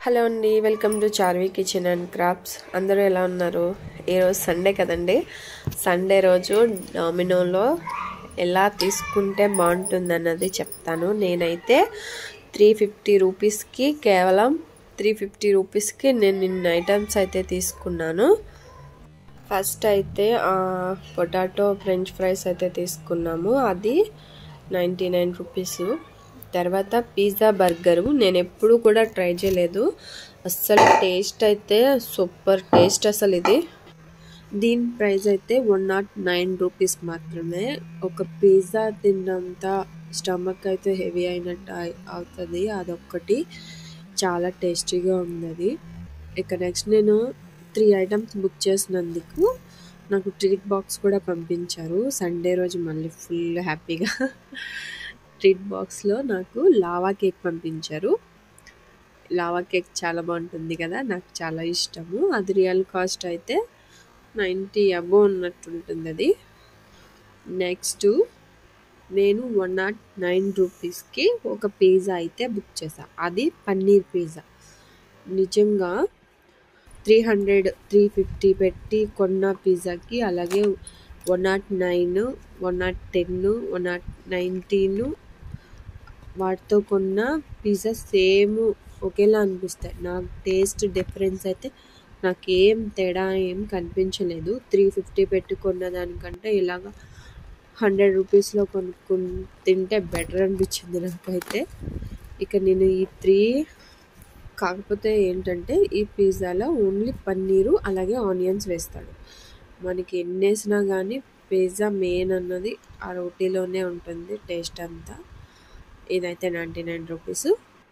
hello అండి welcome to Charvi kitchen and crafts అందరూ ఎలా ఉన్నారు ఈరోజు సండే కదండి సండే రోజు డామినోలో ఎలా తీసుకుంటే బాగుంటుంది అన్నది చెప్తాను నేనైతే త్రీ ఫిఫ్టీ రూపీస్కి కేవలం త్రీ ఫిఫ్టీ రూపీస్కి నేను నిన్న ఐటమ్స్ అయితే తీసుకున్నాను ఫస్ట్ అయితే పొటాటో ఫ్రెంచ్ ఫ్రైస్ అయితే తీసుకున్నాము అది నైంటీ నైన్ రూపీస్ తర్వాత పిజ్జా బర్గరు నేను ఎప్పుడు కూడా ట్రై చేయలేదు అస్సలు టేస్ట్ అయితే సూపర్ టేస్ట్ అసలు ఇది దీని ప్రైస్ అయితే వన్ నాట్ నైన్ రూపీస్ మాత్రమే ఒక పిజ్జా తిన్నంత స్టమక్ అయితే హెవీ అయినట్టు అవుతుంది అదొక్కటి చాలా టేస్టీగా ఉన్నది ఇక నెక్స్ట్ నేను త్రీ ఐటమ్స్ బుక్ చేసినందుకు నాకు ట్రీట్ బాక్స్ కూడా పంపించారు సండే రోజు మళ్ళీ ఫుల్ హ్యాపీగా ట్రీట్ బాక్స్లో నాకు లావా కేక్ పంపించారు లావా కేక్ చాలా బాగుంటుంది కదా నాకు చాలా ఇష్టము అది రియల్ కాస్ట్ అయితే నైంటీ అబో ఉన్నట్టుంటుంది అది నెక్స్ట్ నేను వన్ నాట్ నైన్ రూపీస్కి ఒక పిజ్జా అయితే బుక్ చేసా అది పన్నీర్ పిజ్జా నిజంగా త్రీ హండ్రెడ్ త్రీ ఫిఫ్టీ పెట్టి కొన్న పిజ్జాకి అలాగే one not nine one not ten one not nineteen వాటితో కొన్న పిజ్జా సేమ్ ఒకేలా అనిపిస్తాయి నాకు టేస్ట్ డిఫరెన్స్ అయితే నాకు ఏం తేడా ఏం కనిపించలేదు త్రీ ఫిఫ్టీ పెట్టి కొన్న దానికంటే ఇలాగ హండ్రెడ్ రూపీస్లో కొనుక్కు తింటే బెటర్ అనిపించింది నాకైతే ఇక నేను ఈ త్రీ కాకపోతే ఏంటంటే ఈ పిజ్జాలో ఓన్లీ పన్నీరు అలాగే ఆనియన్స్ వేస్తాడు మనకి ఎన్ని వేసినా కానీ పిజ్జా మెయిన్ అన్నది ఆ రోటీలోనే ఉంటుంది టేస్ట్ అంతా ఇదైతే నైంటీ నైన్ రూపీస్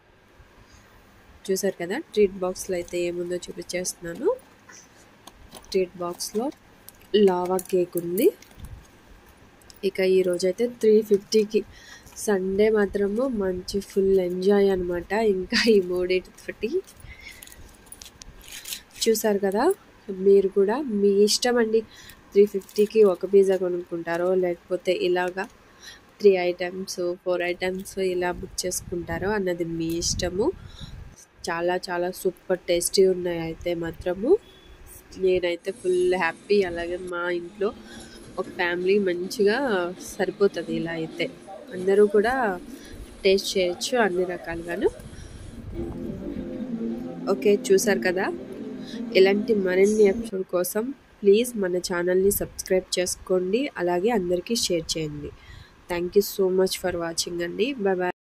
చూసారు కదా ట్రీట్ బాక్స్లో అయితే ఏముందో చూపించేస్తున్నాను ట్రీట్ బాక్స్లో లావా కేక్ ఉంది ఇక ఈరోజు అయితే త్రీ ఫిఫ్టీకి సండే మాత్రము మంచి ఫుల్ ఎంజాయ్ అనమాట ఇంకా ఈ మూడింటి చూసారు కదా మీరు కూడా మీ ఇష్టం అండి త్రీ ఫిఫ్టీకి ఒక పిజ్జా కొనుక్కుంటారో లేకపోతే ఇలాగా త్రీ ఐటమ్స్ ఫోర్ ఐటమ్స్ ఇలా బుక్ చేసుకుంటారో అన్నది మీ ఇష్టము చాలా చాలా సూపర్ టేస్టీ ఉన్నాయి అయితే మాత్రము నేనైతే ఫుల్ హ్యాపీ అలాగే మా ఇంట్లో ఒక ఫ్యామిలీ మంచిగా సరిపోతుంది ఇలా అయితే అందరూ కూడా టేస్ట్ చేయొచ్చు అన్ని రకాలుగాను ఓకే చూసారు కదా ఇలాంటి మరిన్ని ఎపిసోడ్ కోసం ప్లీజ్ మన ఛానల్ని సబ్స్క్రైబ్ చేసుకోండి అలాగే అందరికీ షేర్ చేయండి thank you so much for watching అండి బాయ్ బాయ్